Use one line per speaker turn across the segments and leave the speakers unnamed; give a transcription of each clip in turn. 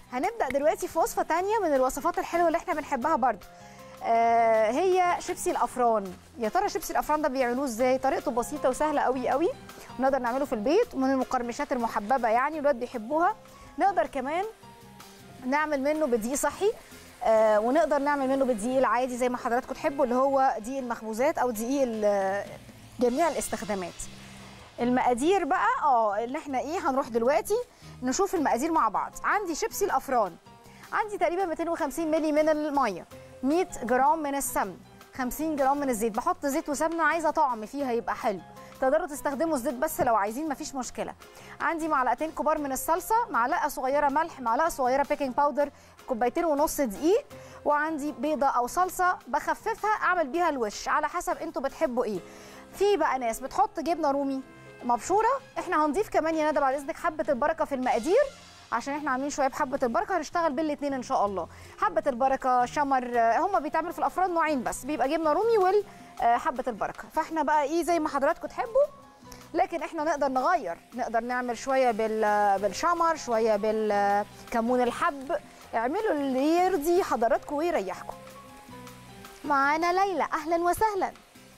هنبدا دلوقتي في وصفه تانية من الوصفات الحلوه اللي احنا بنحبها برضو آه هي شيبسي الافران يا ترى شيبسي الافران ده بيعملوه ازاي طريقته بسيطه وسهله قوي قوي ونقدر نعمله في البيت من المقرمشات المحببه يعني الولاد بيحبوها نقدر كمان نعمل منه بدقيق صحي آه ونقدر نعمل منه بالدقيق العادي زي ما حضراتكم تحبوا اللي هو دقيق المخبوزات او دقيق ال- جميع الاستخدامات المقادير بقى اه اللي احنا ايه هنروح دلوقتي نشوف المقادير مع بعض عندي شيبسي الافران عندي تقريبا 250 مللي من الميه 100 جرام من السمن 50 جرام من الزيت بحط زيت وسمنه عايزه طعم فيها يبقى حلو تقدروا تستخدموا الزيت بس لو عايزين مفيش مشكله عندي معلقتين كبار من الصلصه معلقه صغيره ملح معلقه صغيره بيكنج باودر كوبايتين ونص دقيق وعندي بيضه او صلصه بخففها اعمل بيها الوش على حسب انتوا بتحبوا ايه في بقى ناس بتحط جبنه رومي مبشوره احنا هنضيف كمان يا ندى بعد اذنك حبه البركه في المقادير عشان احنا عاملين شويه بحبه البركه هنشتغل بالاثنين ان شاء الله حبه البركه شمر آه، هما بيتعملوا في الافران نوعين بس بيبقى جبنه رومي وحبه البركه فاحنا بقى ايه زي ما حضراتكم تحبوا لكن احنا نقدر نغير نقدر نعمل شويه بال بالشمر شويه بالكمون الحب اعملوا اللي يرضي حضراتكم ويريحكم معانا ليلى اهلا وسهلا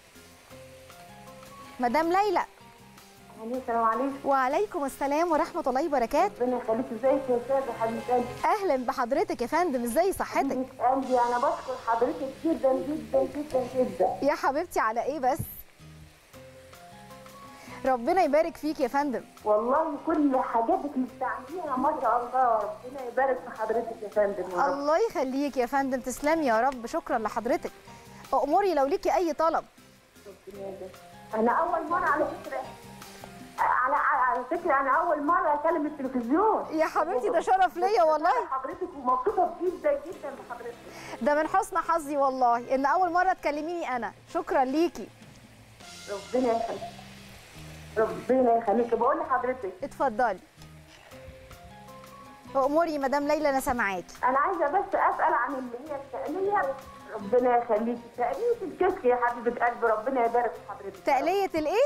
مدام ليلى
السلام عليكم
وعليكم السلام ورحمه الله وبركاته
ربنا يخليك ازيك يا استاذه حبيبه قلبي
اهلا بحضرتك يا فندم ازاي صحتك
حبيبه قلبي انا بشكر حضرتك جدا جدا جدا جدا
يا حبيبتي على ايه بس ربنا يبارك فيك يا فندم
والله كل حاجاتك اللي بتعمليها ما شاء الله ربنا يبارك في حضرتك يا فندم يا رب
الله يخليك يا فندم تسلمي يا رب شكرا لحضرتك اموري لو ليكي اي طلب
ربنا يبارك. انا اول مره على فكره على على فكره انا اول مره اكلم التلفزيون
يا حبيبتي ده شرف ليا والله
حضرتك ومبسوطه جدا جدا بحضرتك
ده من حسن حظي والله ان اول مره تكلميني انا شكرا ليكي
ربنا يخليك ربنا يخليك بقول لحضرتك
اتفضلي اموري مدام ليلى انا سامعاكي
انا عايزه بس اسال عن اللي هي التقليه ربنا يخليك تقليه الكشك يا حبيبه قلبي ربنا يبارك في حضرتك
تقليه الايه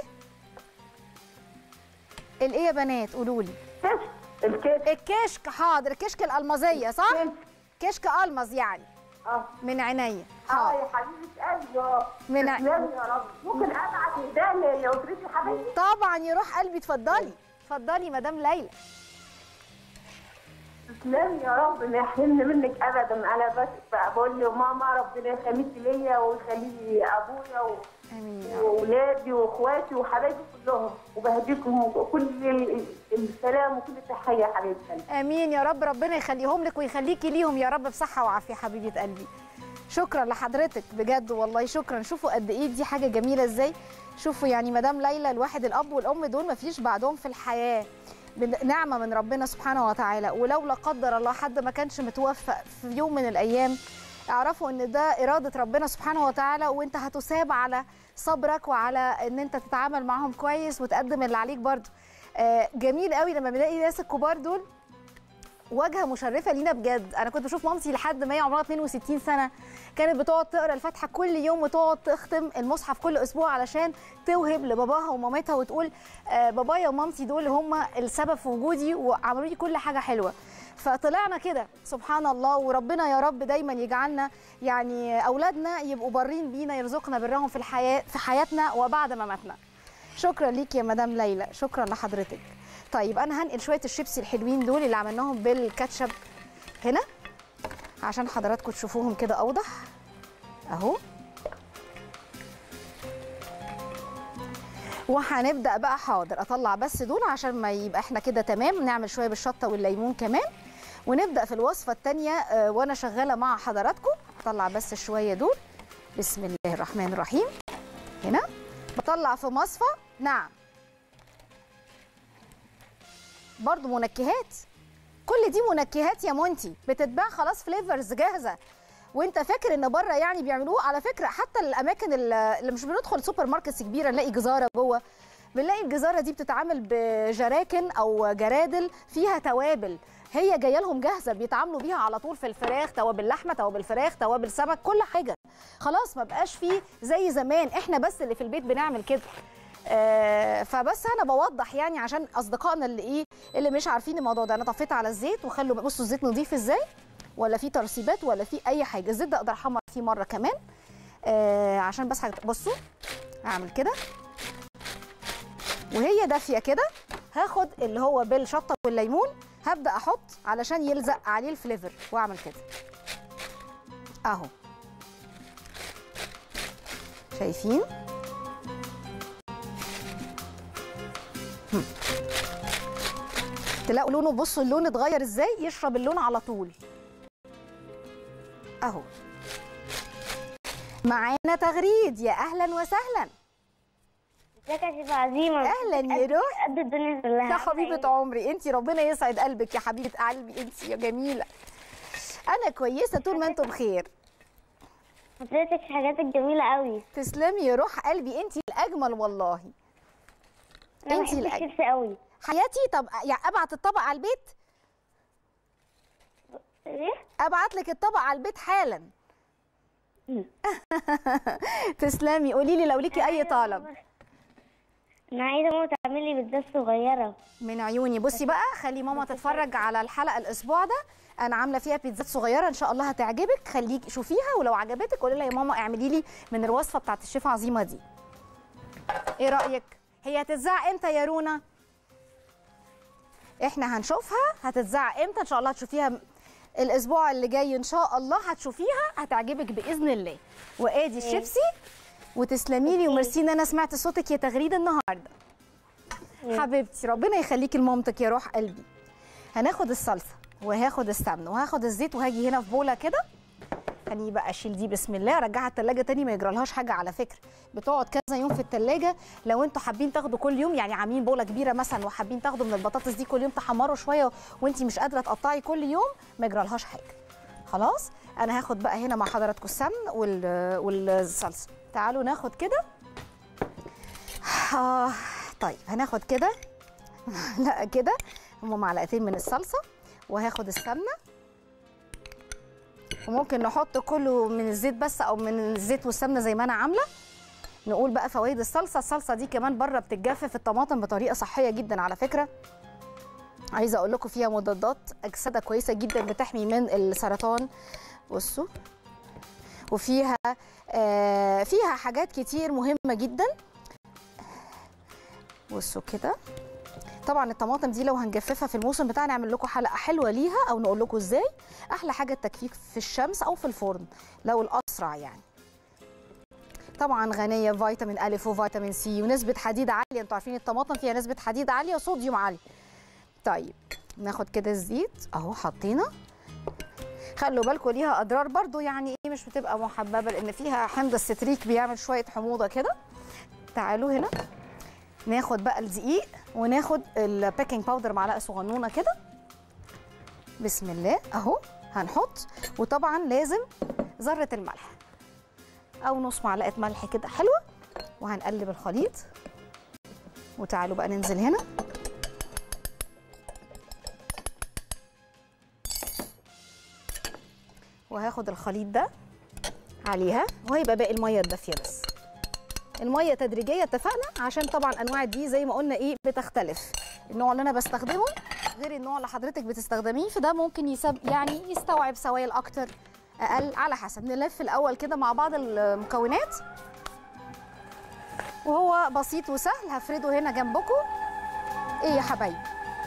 الايه يا بنات قولوا لي
كشك الكشك
الكشك حاضر الكشك الالمازيه صح
كشك.
كشك المز يعني
اه
من عينيا
اه
حاضر
يا حبيبه قلبي اه
من ع-
تسلمي يا رب ممكن ابعت هدايا لاسرتي حبيبتي
طبعا يروح قلبي اتفضلي اتفضلي مدام ليلى
تسلمي يا رب ما يحرمني منك ابدا انا بس بقى بقول له ماما ربنا يخليكي ليا ويخلي لي ابويا و...
امين يا رب.
واولادي واخواتي وحبايبي كلهم وبهديكم كل ال- السلام وكل التحيه يا حبيبتي قلبي.
امين يا رب ربنا يخليهم لك ويخليكي ليهم يا رب بصحه وعافيه حبيبه قلبي شكرا لحضرتك بجد والله شكرا شوفوا قد ايه دي حاجه جميله ازاي شوفوا يعني مدام ليلى الواحد الاب والام دول ما فيش بعدهم في الحياه بن- نعمه من ربنا سبحانه وتعالى ولو لا قدر الله حد ما كانش متوفق في يوم من الايام اعرفوا ان ده اراده ربنا سبحانه وتعالى وانت هتساب على صبرك وعلى ان انت تتعامل معاهم كويس وتقدم اللي عليك برضه آه، جميل قوي لما بنلاقي الناس الكبار دول واجهه مشرفه لينا بجد انا كنت بشوف مامتي لحد ما هي عمرها 62 سنه كانت بتقعد تقرا الفاتحه كل يوم وتقعد تختم المصحف كل اسبوع علشان توهب لباباها ومامتها وتقول آه بابايا ومامتي دول هم السبب في وجودي وعملوا لي كل حاجه حلوه فطلعنا كده سبحان الله وربنا يا رب دايما يجعلنا يعني اولادنا يبقوا بارين بينا يرزقنا برهم في الحياه في حياتنا وبعد مماتنا شكرا ليك يا مدام ليلى شكرا لحضرتك طيب انا هنقل شويه الشيبسي الحلوين دول اللي عملناهم بالكاتشب هنا عشان حضراتكم تشوفوهم كده اوضح اهو وهنبدا بقى حاضر اطلع بس دول عشان ما يبقى احنا كده تمام نعمل شويه بالشطه والليمون كمان ونبدا في الوصفه الثانيه وانا شغاله مع حضراتكم اطلع بس شويه دول بسم الله الرحمن الرحيم هنا بطلع في مصفى نعم برضو منكهات كل دي منكهات يا مونتي بتتباع خلاص فليفرز جاهزه وانت فاكر ان بره يعني بيعملوه على فكره حتى الاماكن اللي اللي مش بندخل سوبر ماركتس كبيره نلاقي جزاره جوه بنلاقي الجزاره دي بتتعامل بجراكن او جرادل فيها توابل هي جايه لهم جاهزه بيتعاملوا بيها على طول في الفراخ توابل لحمه توابل فراخ توابل سمك كل حاجه خلاص ما بقاش فيه زي زمان احنا بس اللي في البيت بنعمل كده آه فبس انا بوضح يعني عشان اصدقائنا اللي ايه اللي مش عارفين الموضوع ده انا طفيت على الزيت وخلوا بصوا الزيت نضيف ازاي ولا في ترسيبات ولا في اي حاجه الزيت ده اقدر احمر فيه مره كمان آه عشان بس حاجة بصوا اعمل كده وهي دافيه كده هاخد اللي هو بالشطه والليمون هبدا احط علشان يلزق عليه الفليفر واعمل كده اهو شايفين هم. تلاقوا لونه بصوا اللون اتغير ازاي يشرب اللون على طول اهو معانا تغريد يا اهلا وسهلا
ازيك يا شيف عزيمة
اهلا يا روح
قد الدنيا كلها
يا حبيبه عمري انت ربنا يسعد قلبك يا حبيبه قلبي انت يا جميله انا كويسه طول ما انتم بخير
حضرتك في حاجاتك جميلة قوي
تسلمي يا روح قلبي انت الاجمل والله
انا
انتي
بحب
الأجمل.
الشيبسي قوي
حياتي طب يعني ابعت الطبق على البيت
ايه
ابعت لك الطبق على البيت حالا
مم.
تسلمي قولي لي لو ليكي اي طلب
انا عايزة ماما تعمل لي بيتزا صغيرة
من عيوني بصي بقى خلي ماما تتفرج على الحلقه الاسبوع ده انا عامله فيها بيتزات صغيره ان شاء الله هتعجبك خليك شوفيها ولو عجبتك قولي لها يا ماما اعملي لي من الوصفه بتاعت الشيف عظيمه دي ايه رايك هي هتتذاع امتى يا رونا احنا هنشوفها هتتذاع امتى ان شاء الله هتشوفيها الاسبوع اللي جاي ان شاء الله هتشوفيها هتعجبك باذن الله وادي الشيبسي وتسلمي لي وميرسي ان انا سمعت صوتك يا تغريد النهارده حبيبتي ربنا يخليكي لمامتك يا روح قلبي هناخد الصلصه وهاخد السمن وهاخد الزيت وهاجي هنا في بوله كده خليني بقى اشيل دي بسم الله ارجعها التلاجة تاني ما يجرالهاش حاجه على فكره بتقعد كذا يوم في التلاجة لو انتوا حابين تاخدوا كل يوم يعني عاملين بوله كبيره مثلا وحابين تاخدوا من البطاطس دي كل يوم تحمروا شويه وانت مش قادره تقطعي كل يوم ما يجرالهاش حاجه خلاص انا هاخد بقى هنا مع حضراتكم السمن وال... والصلصه تعالوا ناخد كده آه طيب هناخد كده لا كده هم معلقتين من الصلصه وهاخد السمنه وممكن نحط كله من الزيت بس او من الزيت والسمنه زي ما انا عامله نقول بقى فوائد الصلصه الصلصه دي كمان بره بتتجفف الطماطم بطريقه صحيه جدا على فكره عايزه اقول لكم فيها مضادات اكسده كويسه جدا بتحمي من السرطان بصوا وفيها آه فيها حاجات كتير مهمه جدا بصوا كده طبعا الطماطم دي لو هنجففها في الموسم بتاعنا نعمل لكم حلقه حلوه ليها او نقول لكم ازاي احلى حاجه التجفيف في الشمس او في الفرن لو الاسرع يعني طبعا غنيه بفيتامين الف وفيتامين سي ونسبه حديد عاليه انتوا عارفين الطماطم فيها نسبه حديد عاليه وصوديوم عالي طيب ناخد كده الزيت اهو حطينا خلوا بالكم ليها اضرار برضو يعني ايه مش بتبقى محببه لان فيها حمض الستريك بيعمل شويه حموضه كده تعالوا هنا ناخد بقى الدقيق وناخد البيكنج باودر معلقه صغنونه كده بسم الله اهو هنحط وطبعا لازم ذره الملح او نص معلقه ملح كده حلوه وهنقلب الخليط وتعالوا بقى ننزل هنا وهاخد الخليط ده عليها وهيبقى باقي الميه الدافيه بس الميه تدريجيه اتفقنا عشان طبعا انواع دي زي ما قلنا ايه بتختلف النوع اللي انا بستخدمه غير النوع اللي حضرتك بتستخدميه فده ممكن يسب يعني يستوعب سوائل اكتر اقل على حسب نلف الاول كده مع بعض المكونات وهو بسيط وسهل هفرده هنا جنبكم ايه يا حبايبي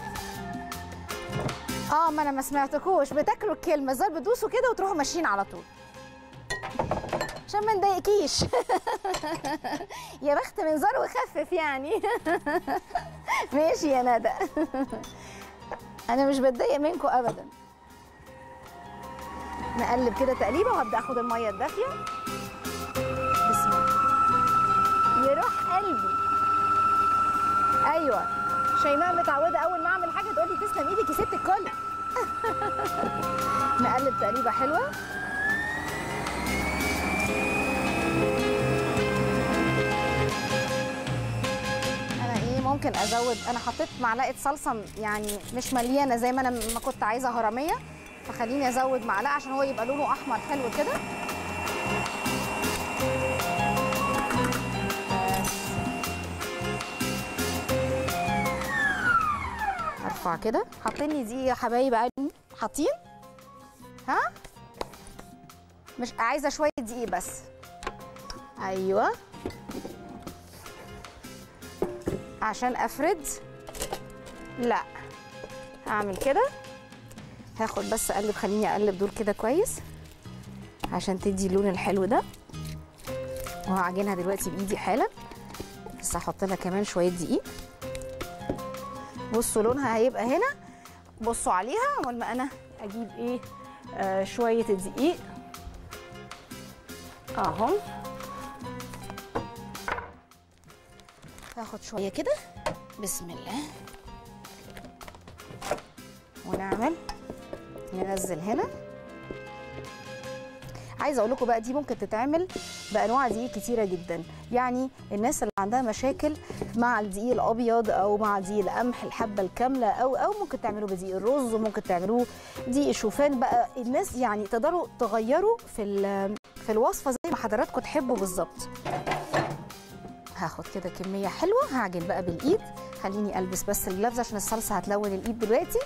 اه ما انا ما سمعتكوش بتاكلوا الكلمه زي بتدوسوا كده وتروحوا ماشيين على طول عشان ما نضايقكيش يا بخت من زار وخفف يعني ماشي يا ندى انا مش بتضايق منكم ابدا نقلب كده تقليبه وهبدا اخد الميه الدافيه بسم الله يروح قلبي ايوه شيماء متعوده اول ما اعمل حاجه تقول لي تسلم ايدك يا ست الكل نقلب تقليبه حلوه انا ايه ممكن ازود انا حطيت معلقه صلصه يعني مش مليانه زي ما انا ما كنت عايزه هرميه فخليني ازود معلقه عشان هو يبقى لونه احمر حلو كده بس. نرفع كده حاطين لي دي يا حبايب عيني حاطين ها مش عايزه شويه دقيق بس ايوه عشان افرد لا هعمل كده هاخد بس اقلب خليني اقلب دول كده كويس عشان تدي اللون الحلو ده وهعجنها دلوقتي بايدي حالا بس هحط لها كمان شويه دقيق بصوا لونها هيبقى هنا بصوا عليها اول ما انا اجيب ايه آه شويه الدقيق اهو هاخد شويه كده بسم الله ونعمل ننزل هنا عايزه اقول لكم بقى دي ممكن تتعمل بانواع دقيق كتيره جدا يعني الناس اللي عندها مشاكل مع الدقيق الابيض او مع دقيق القمح الحبه الكامله او او ممكن تعملوه بدقيق الرز وممكن تعملوه دقيق الشوفان بقى الناس يعني تقدروا تغيروا في ال- في الوصفه زي ما حضراتكم تحبوا بالظبط هاخد كده كميه حلوه هعجن بقى بالايد خليني البس بس الجلافز عشان الصلصه هتلون الايد دلوقتي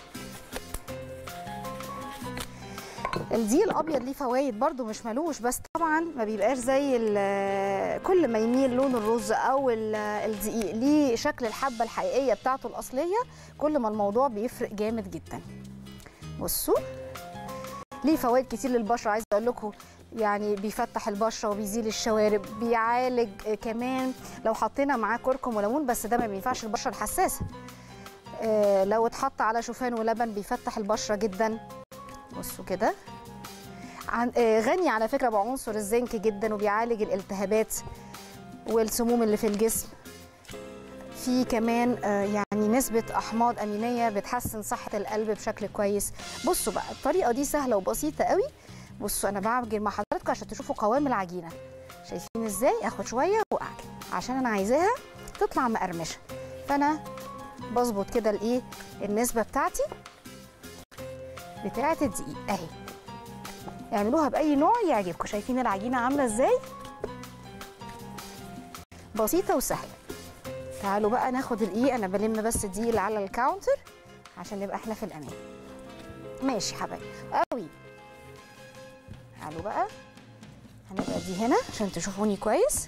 الدقيق الابيض ليه فوائد برده مش ملوش بس طبعا ما بيبقاش زي ال- كل ما يميل لون الرز او ال- الدقيق ليه شكل الحبه الحقيقيه بتاعته الاصليه كل ما الموضوع بيفرق جامد جدا بصوا ليه فوائد كتير للبشره عايزه اقول لكم يعني بيفتح البشره وبيزيل الشوارب بيعالج آه، كمان لو حطينا معاه كركم وليمون بس ده ما بينفعش البشره الحساسه آه، لو اتحط على شوفان ولبن بيفتح البشره جدا بصوا كده عن- آه، غني على فكره بعنصر الزنك جدا وبيعالج الالتهابات والسموم اللي في الجسم في كمان آه، يعني نسبة أحماض أمينية بتحسن صحة القلب بشكل كويس بصوا بقى الطريقة دي سهلة وبسيطة قوي بصوا أنا بعجن مع حضراتكم عشان تشوفوا قوام العجينة شايفين إزاي أخد شوية وأعجن عشان أنا عايزاها تطلع مقرمشة فأنا بظبط كده الإيه النسبة بتاعتي بتاعة الدقيق أهي اعملوها بأي نوع يعجبكم شايفين العجينة عاملة إزاي بسيطة وسهلة تعالوا بقى ناخد الدقيق انا بلم بس الدقيق اللي على الكاونتر عشان نبقى احنا في الامان ماشي حبايبي قوي تعالوا بقى هنبقى دي هنا عشان تشوفوني كويس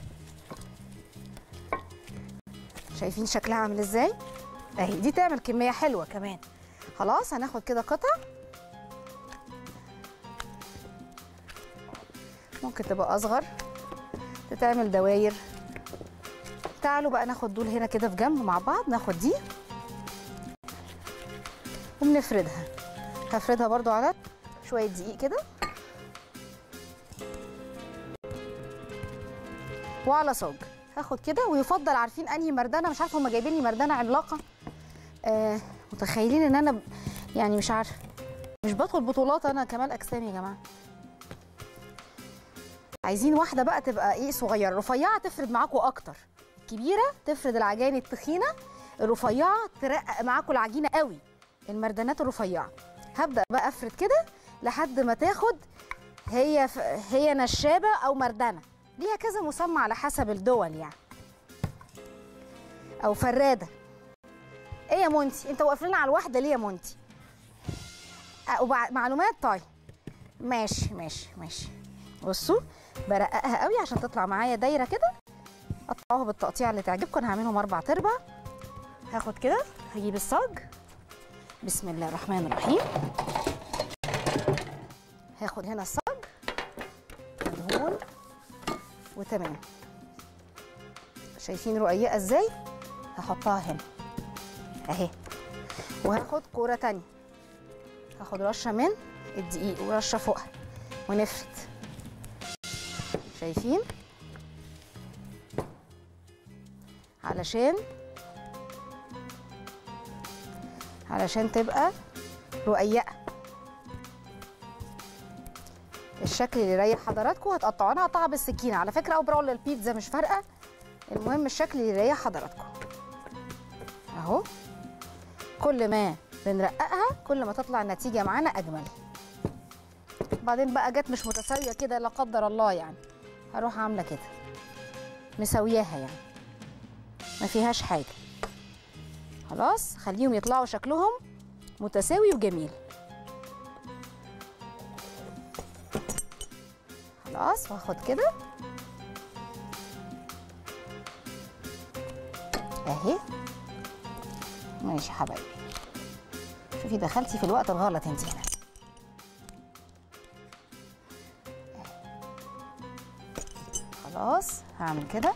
شايفين شكلها عامل ازاي اهي دي تعمل كميه حلوه كمان خلاص هناخد كده قطع ممكن تبقى اصغر تتعمل دواير تعالوا بقى ناخد دول هنا كده في جنب مع بعض ناخد دي وبنفردها هفردها برضو على شوية دقيق كده وعلى صاج هاخد كده ويفضل عارفين انهي مردانه مش عارفه هما جايبين لي مردانه عملاقه آه متخيلين ان انا ب- يعني مش عارفه مش بدخل بطولات انا كمال اجسام يا جماعه عايزين واحده بقى تبقى ايه صغيره رفيعه تفرد معاكم اكتر كبيره تفرد العجائن التخينه الرفيعه ترقق معاكم العجينه قوي المردانات الرفيعه هبدا بقى افرد كده لحد ما تاخد هي ف... هي نشابه او مردانه ليها كذا مسمى على حسب الدول يعني او فراده ايه يا مونتي انت واقف لنا على الواحده ليه يا مونتي أه، وبع... معلومات طيب ماشي ماشي ماشي بصوا برققها قوي عشان تطلع معايا دايره كده قطعوها بالتقطيع اللي تعجبكم انا هعملهم اربع تربع هاخد كده هجيب الصاج بسم الله الرحمن الرحيم هاخد هنا الصاج دهون وتمام شايفين رقيقه ازاي هحطها هنا اهي وهاخد كوره تانية هاخد رشه من الدقيق ورشه فوقها ونفرد شايفين علشان علشان تبقى رقيقه الشكل اللي يريح حضراتكم هتقطعوها انا هقطعها بالسكينه على فكره او براول البيتزا مش فارقه المهم الشكل اللي يريح حضراتكم اهو كل ما بنرققها كل ما تطلع النتيجه معانا اجمل بعدين بقى جت مش متساويه كده لا قدر الله يعني هروح عامله كده مسوياها يعني ما فيهاش حاجه خلاص خليهم يطلعوا شكلهم متساوي وجميل خلاص واخد كده اهي ماشي يا حبايبي شوفي دخلتي في الوقت الغلط انت هنا خلاص هعمل كده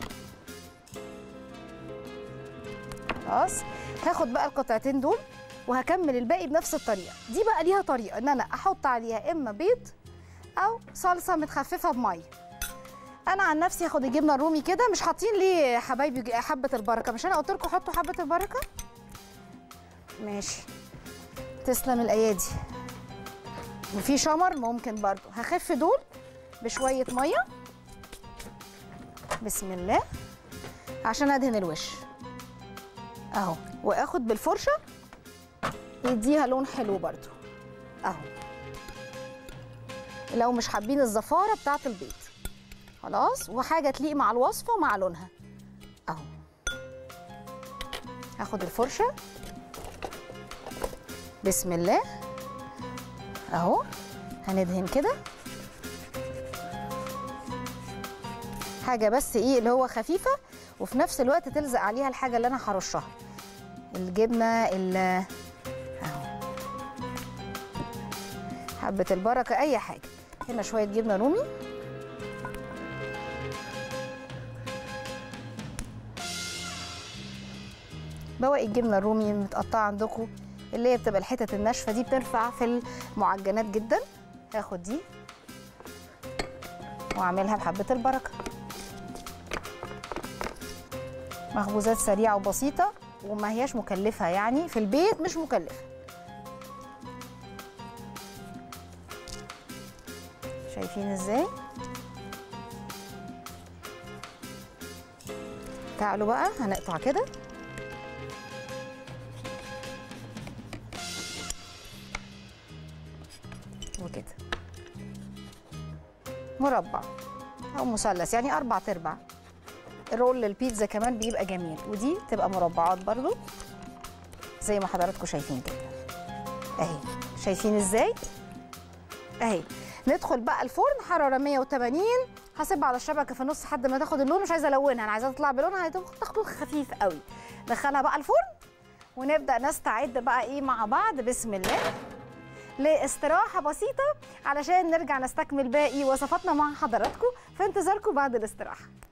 خلاص هاخد بقى القطعتين دول وهكمل الباقي بنفس الطريقه دي بقى ليها طريقه ان انا احط عليها اما بيض او صلصه متخففه بميه انا عن نفسي هاخد الجبنه الرومي كده مش حاطين ليه يا حبايبي حبه البركه مش انا قلت لكم حطوا حبه البركه ماشي تسلم الايادي وفي شمر ممكن برضو هخف دول بشويه ميه بسم الله عشان ادهن الوش اهو واخد بالفرشه يديها لون حلو برضو اهو لو مش حابين الزفاره بتاعه البيض خلاص وحاجه تليق مع الوصفه ومع لونها اهو هاخد الفرشه بسم الله اهو هندهن كده حاجه بس ايه اللي هو خفيفه وفي نفس الوقت تلزق عليها الحاجه اللي انا هرشها الجبنه ال اهو حبه البركه اي حاجه هنا شويه جبنه رومي بواقي الجبنه الرومي متقطعه عندكم اللي هي بتبقى الحتت الناشفه دي بتنفع في المعجنات جدا هاخد دي واعملها بحبه البركه مخبوزات سريعه وبسيطه وما هياش مكلفه يعني في البيت مش مكلفه شايفين ازاي تعالوا بقى هنقطع كده وكده مربع او مثلث يعني اربع تربع الرول البيتزا كمان بيبقى جميل ودي تبقى مربعات برضو زي ما حضراتكم شايفين كده اهي شايفين ازاي اهي ندخل بقى الفرن حراره 180 هسيبها على الشبكه في النص لحد ما تاخد اللون مش عايزه الونها انا عايزاها تطلع بلونها تاخد خفيف قوي ندخلها بقى الفرن ونبدا نستعد بقى ايه مع بعض بسم الله لاستراحه بسيطه علشان نرجع نستكمل باقي وصفاتنا مع حضراتكم في انتظاركم بعد الاستراحه